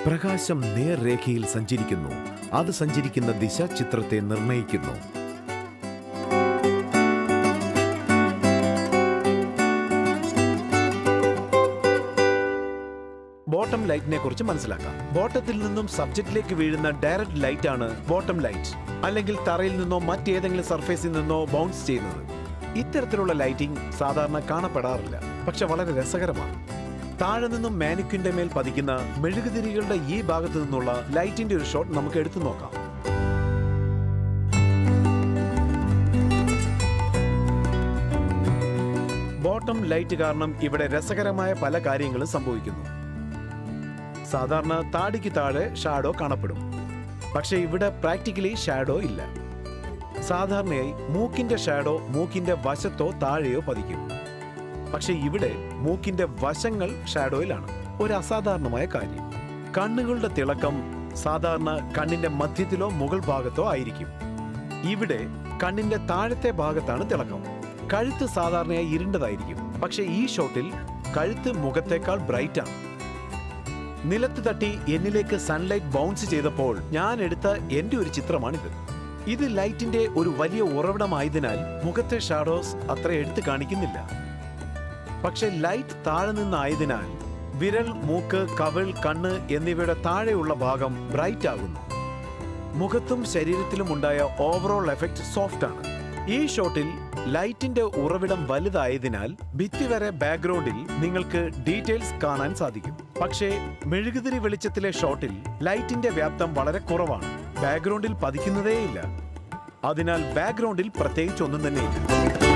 പ്രകാശം നേർരേഖയിൽ സഞ്ചരിക്കുന്നു അത് സഞ്ചരിക്കുന്ന ദിശ ചിത്രത്തെ നിർണയിക്കുന്നു ബോട്ടം ലൈറ്റിനെ കുറിച്ച് മനസ്സിലാക്കാം ബോട്ടത്തിൽ നിന്നും സബ്ജക്റ്റിലേക്ക് വീഴുന്ന ഡയറക്റ്റ് ലൈറ്റ് ആണ് ബോട്ടം ലൈറ്റ് അല്ലെങ്കിൽ തറയിൽ നിന്നോ മറ്റേതെങ്കിലും സർഫേസിൽ നിന്നോ ബൗൺസ് ചെയ്യുന്നത് ഇത്തരത്തിലുള്ള ലൈറ്റിംഗ് സാധാരണ കാണപ്പെടാറില്ല പക്ഷെ വളരെ രസകരമാണ് താഴെ നിന്നും മാനിക്വിന്റെ മേൽ പതിക്കുന്ന മെഴുകുതിരികളുടെ ഈ ഭാഗത്ത് നിന്നുള്ള ലൈറ്റിന്റെ ഒരു ഷോട്ട് നമുക്ക് എടുത്തു നോക്കാം ബോട്ടം ലൈറ്റ് കാരണം ഇവിടെ രസകരമായ പല കാര്യങ്ങളും സംഭവിക്കുന്നു സാധാരണ താടിക്ക് താഴെ ഷാഡോ കാണപ്പെടും പക്ഷെ ഇവിടെ പ്രാക്ടിക്കലി ഷാഡോ ഇല്ല സാധാരണയായി മൂക്കിന്റെ ഷാഡോ മൂക്കിന്റെ വശത്തോ താഴെയോ പതിക്കും പക്ഷെ ഇവിടെ മൂക്കിന്റെ വശങ്ങൾ ഷാഡോയിലാണ് ഒരു അസാധാരണമായ കാര്യം കണ്ണുകളുടെ തിളക്കം സാധാരണ കണ്ണിന്റെ മധ്യത്തിലോ മുകൾ ഭാഗത്തോ ആയിരിക്കും ഇവിടെ കണ്ണിന്റെ താഴത്തെ ഭാഗത്താണ് തിളക്കം കഴുത്ത് സാധാരണയായി ഇരുണ്ടതായിരിക്കും പക്ഷെ ഈ ഷോട്ടിൽ കഴുത്ത് മുഖത്തേക്കാൾ ബ്രൈറ്റ് ആണ് നിലത്ത് തട്ടി എന്നിലേക്ക് സൺലൈറ്റ് ബൗൺസ് ചെയ്തപ്പോൾ ഞാൻ എടുത്ത എന്റെ ഒരു ചിത്രമാണിത് ഇത് ലൈറ്റിന്റെ ഒരു വലിയ ഉറവിടമായതിനാൽ മുഖത്തെ ഷാഡോസ് അത്ര എടുത്തു കാണിക്കുന്നില്ല പക്ഷെ ലൈറ്റ് താഴെ നിന്നായതിനാൽ വിരൽ മൂക്ക് കവിൾ കണ്ണ് എന്നിവയുടെ താഴെയുള്ള ഭാഗം ബ്രൈറ്റ് ആകുന്നു മുഖത്തും ശരീരത്തിലും ഉണ്ടായ ഓവറോൾ എഫക്റ്റ് സോഫ്റ്റ് ആണ് ഈ ഷോട്ടിൽ ലൈറ്റിന്റെ ഉറവിടം വലുതായതിനാൽ ഭിത്തി വരെ ബാക്ക്ഗ്രൗണ്ടിൽ നിങ്ങൾക്ക് ഡീറ്റെയിൽസ് കാണാൻ സാധിക്കും പക്ഷേ മെഴുകുതിരി വെളിച്ചത്തിലെ ഷോട്ടിൽ ലൈറ്റിന്റെ വ്യാപ്തം വളരെ കുറവാണ് ബാക്ക്ഗ്രൗണ്ടിൽ പതിക്കുന്നതേയില്ല അതിനാൽ ബാക്ക്ഗ്രൗണ്ടിൽ പ്രത്യേകിച്ച് ഒന്നും തന്നെയില്ല